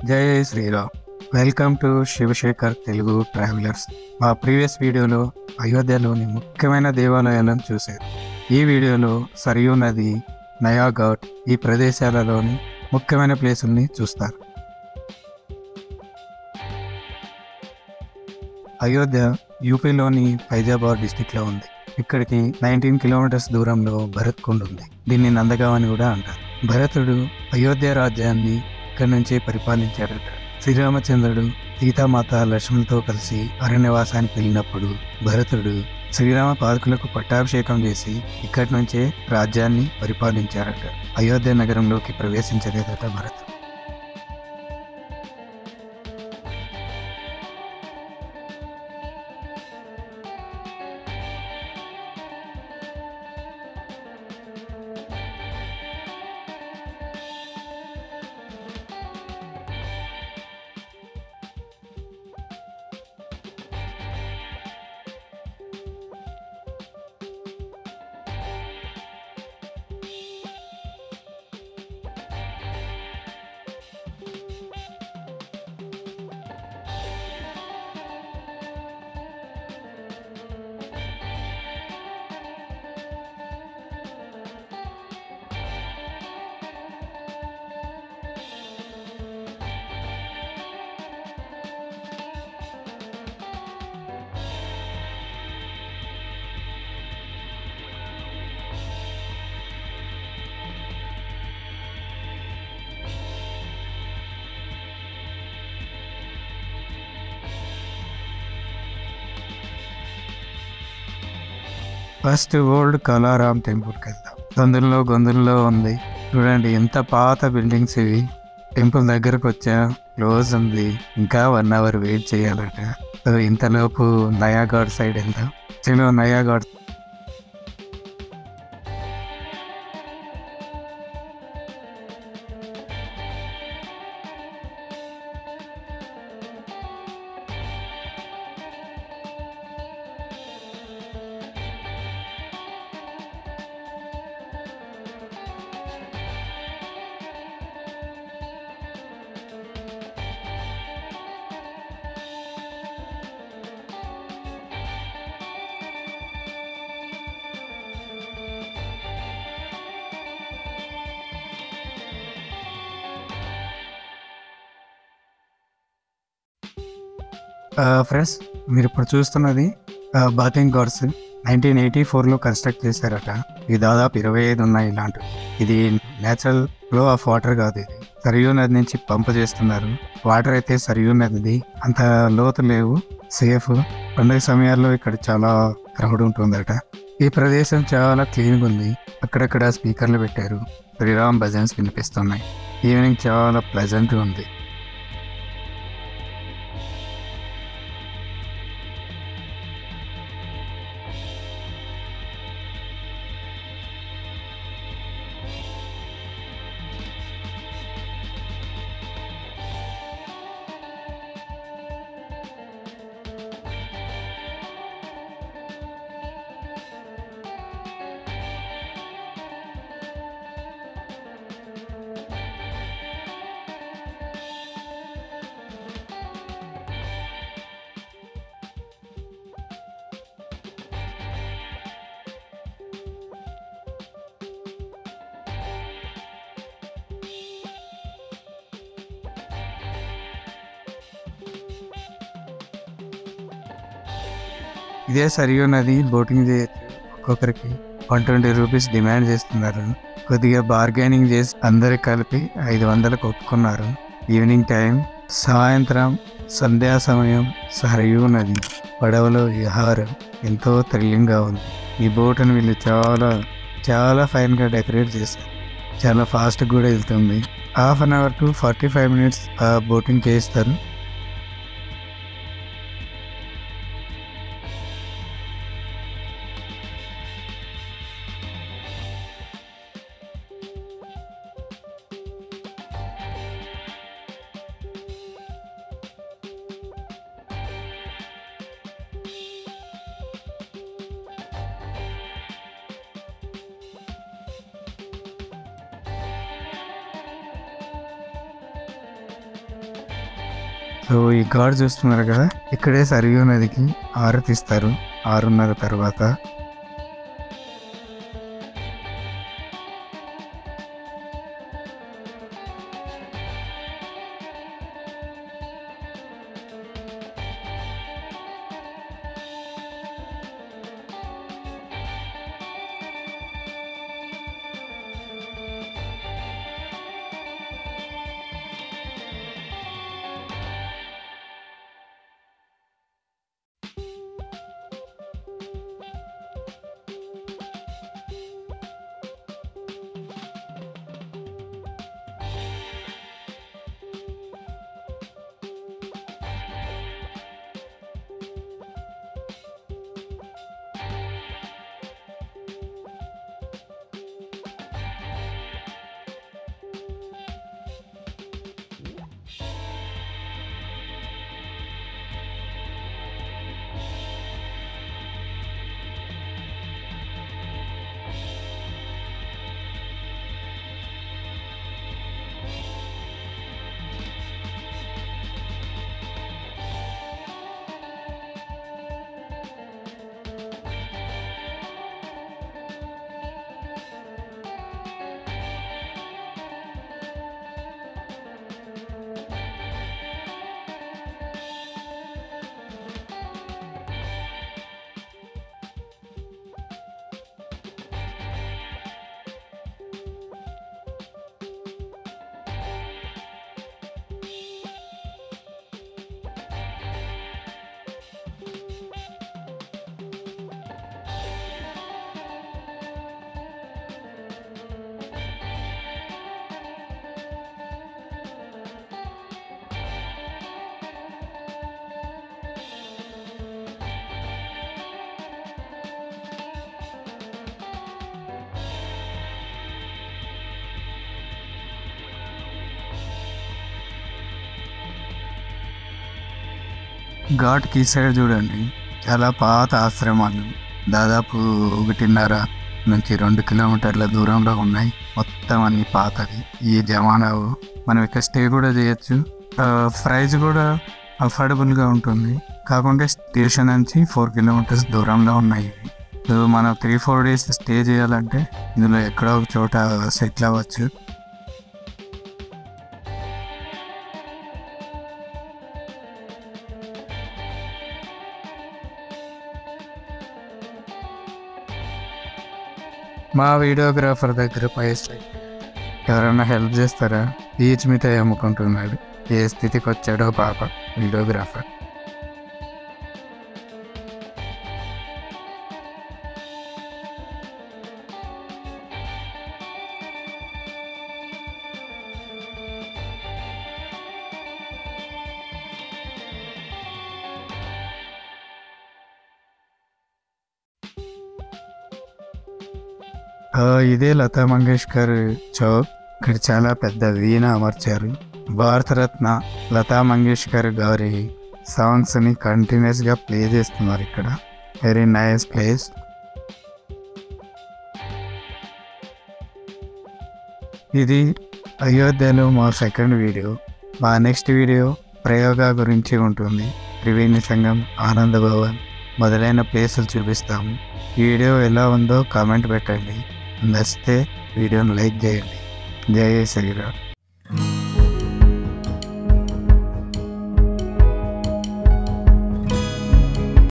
జై Sriram welcome to Sivasekhar Telugu travellers మా previous వీడియోలో అయోధ్యలోని ముఖ్యమైన దేవాలయాలను చూశారు ఈ వీడియోలో సరియు నది నయాఘాట్ ఈ ప్రదేశాలలోని ముఖ్యమైన ప్లేసుల్ని చూస్తారు అయోధ్య యూపీలోని ఫైజాబాద్ డిస్టిక్లో ఉంది ఇక్కడికి నైన్టీన్ కిలోమీటర్స్ దూరంలో భరత్ కుండ్ ఉంది దీన్ని నందగావ్ అని కూడా అంటారు భరతుడు అయోధ్య రాజ్యాన్ని ఇక్కడి నుంచే పరిపాలించాడట శ్రీరామచంద్రుడు సీతామాత లక్ష్మణులతో కలిసి అరణ్యవాసానికి వెళ్ళినప్పుడు భరతుడు శ్రీరామ పాదుకులకు పట్టాభిషేకం చేసి ఇక్కడి నుంచే రాజ్యాన్ని పరిపాలించారట అయోధ్య నగరంలోకి ప్రవేశించలేదట భరతుడు ఫస్ట్ ఓల్డ్ కలారాం టెంపుల్కి వెళ్దాం గొంతుల్లో గొంతుల్లో ఉంది చూడండి ఎంత పాత బిల్డింగ్స్ ఇవి టెంపుల్ దగ్గరకు వచ్చా క్లోజ్ ఉంది ఇంకా వన్ అవర్ వెయిట్ చేయాలట సో ఇంతలోపు నయాగాడ్ సైడ్ వెళ్దాం చలో నయాగాడ్ ఫ్రెండ్స్ మీరు ఇప్పుడు చూస్తున్నది బాతింగ్ గాడ్స్ నైన్టీన్ ఎయిటీ ఫోర్లో కన్స్ట్రక్ట్ చేశారట ఇది దాదాపు ఇరవై ఐదు ఉన్నాయి ఇలాంటివి ఇది నేచురల్ ఫ్లో ఆఫ్ వాటర్ కాదు ఇది సరియూ నది నుంచి పంప్ చేస్తున్నారు వాటర్ అయితే సరియూ నది అంత లోతు లేవు సేఫ్ పండుగ సమయాల్లో ఇక్కడ చాలా క్రౌడ్ ఉంటుందట ఈ ప్రదేశం చాలా క్లీన్గా ఉంది అక్కడక్కడ స్పీకర్లు పెట్టారు శ్రీరామ్ భజన్స్ వినిపిస్తున్నాయి ఈవినింగ్ చాలా ప్లెజెంట్గా ఉంది ఇదే సరియు నది బోటింగ్ చేయొచ్చు ఒక్కొక్కరికి వన్ ట్వంటీ రూపీస్ డిమాండ్ చేస్తున్నారు కొద్దిగా బార్గెనింగ్ చేసి అందరికి కలిపి ఐదు వందలకు ఒప్పుకున్నారు ఈవినింగ్ టైం సాయంత్రం సంధ్యా సమయం సరియు నది పడవలో విహారం ఎంతో థ్రిల్లింగ్గా ఉంది ఈ బోట్ని వీళ్ళు చాలా చాలా ఫైన్గా డెకరేట్ చేశారు చాలా ఫాస్ట్ కూడా వెళ్తుంది half an hour to forty five minutes boating చేస్తారు సో ఈ ఘాట్ చూస్తున్నారు కదా ఇక్కడే సరియు నదికి ఆరతిస్తారు ఆరున్నర తర్వాత ఘాట్కి సైడ్ చూడండి చాలా పాత ఆశ్రమాలు దాదాపు ఒకటిన్నర నుంచి రెండు కిలోమీటర్ల దూరంలో ఉన్నాయి మొత్తం అన్ని పాతవి ఈ జమానా మనం ఇక్కడ స్టే కూడా చేయొచ్చు ప్రైస్ కూడా అఫోర్డబుల్గా ఉంటుంది కాకుండా స్టేషన్ నుంచి ఫోర్ కిలోమీటర్స్ దూరంలో ఉన్నాయి ఇవి. సో మనం త్రీ ఫోర్ డేస్ స్టే చేయాలంటే ఇందులో ఎక్కడో ఒక చోట సెటిల్ అవ్వచ్చు మా వీడియోగ్రాఫర్ దగ్గర పైసలు ఎవరైనా హెల్ప్ చేస్తారా బీచ్ మీద అమ్ముకుంటున్నాడు ఏ స్థితికి వచ్చాడో పాప వీడియోగ్రాఫర్ ఆ, ఇదే లతా మంగేష్కర్ చౌక్ ఇక్కడ చాలా పెద్ద వీణ అమర్చారు భారతరత్న లతా మంగేష్కర్ గారి సాంగ్స్ ని కంటిన్యూస్ గా ప్లే చేస్తున్నారు ఇక్కడ వెరీ నైస్ ప్లేస్ ఇది అయోధ్యలో మా సెకండ్ వీడియో మా నెక్స్ట్ వీడియో ప్రయోగ గురించి ఉంటుంది త్రివేణి సంఘం ఆనంద భవన్ మొదలైన ప్లేసులు చూపిస్తాము ఈ వీడియో ఎలా ఉందో కామెంట్ పెట్టండి నచ్చితే వీడియోని లైక్ చేయండి జై శ్రీరామ్